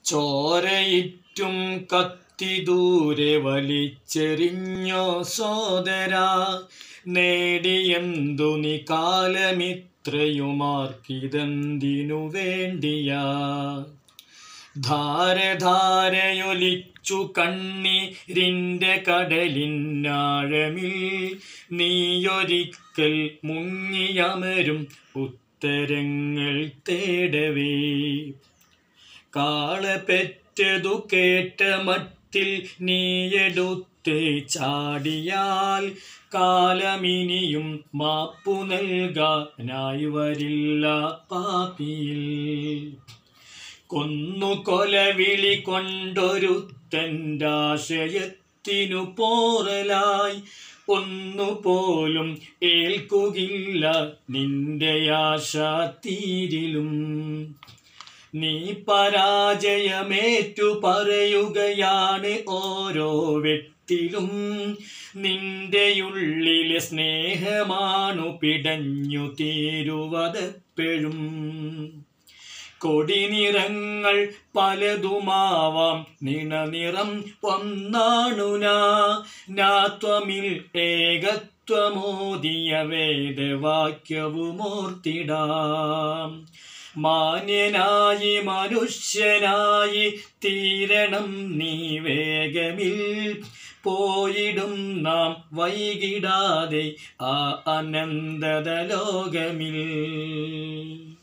ചോരയിറ്റും കത്തി ദൂരെ വലിച്ചെറിഞ്ഞോ സോദര നേടിയെന്തു നീ കാലമിത്രയുമാർക്കിതെന്തിനു വേണ്ടിയാ ധാരധാരയൊലിച്ചു കണ്ണീരിൻ്റെ കടലിനാഴമിൽ നീയൊരിക്കൽ മുങ്ങിയമരും ഉത്തരങ്ങൾ തേടവേ കാള പെറ്റതു കേട്ട മട്ടിൽ നീയെടുത്ത് ചാടിയാൽ കാലമിനിയും മാപ്പു നൽകാനായി വരില്ല പാപ്പിയിൽ കൊന്നു കൊലവിളി കൊണ്ടൊരുത്തൻ്റാശയത്തിനു പോറലായി ഒന്നുപോലും ഏൽക്കുകില്ല നിന്റെ ആശ തീരിലും നീ പരാജയമേറ്റു പറയുകയാണ് ഓരോ വെട്ടിലും നിന്റെയുള്ളിലെ സ്നേഹമാണു പിടഞ്ഞു തീരുവതെപ്പോഴും കൊടിനിറങ്ങൾ പലതുമാവാം നിണനിറം ഒന്നാണു നാത്വമിൽ ഏകത്വമോദിയ വേദവാക്യവുമോർത്തിടാം മാന്യനായി മനുഷ്യനായി തീരണം നീ വേഗമിൽ പോയിടും നാം വൈകിടാതെ ആ അനന്തത ലോകമിൽ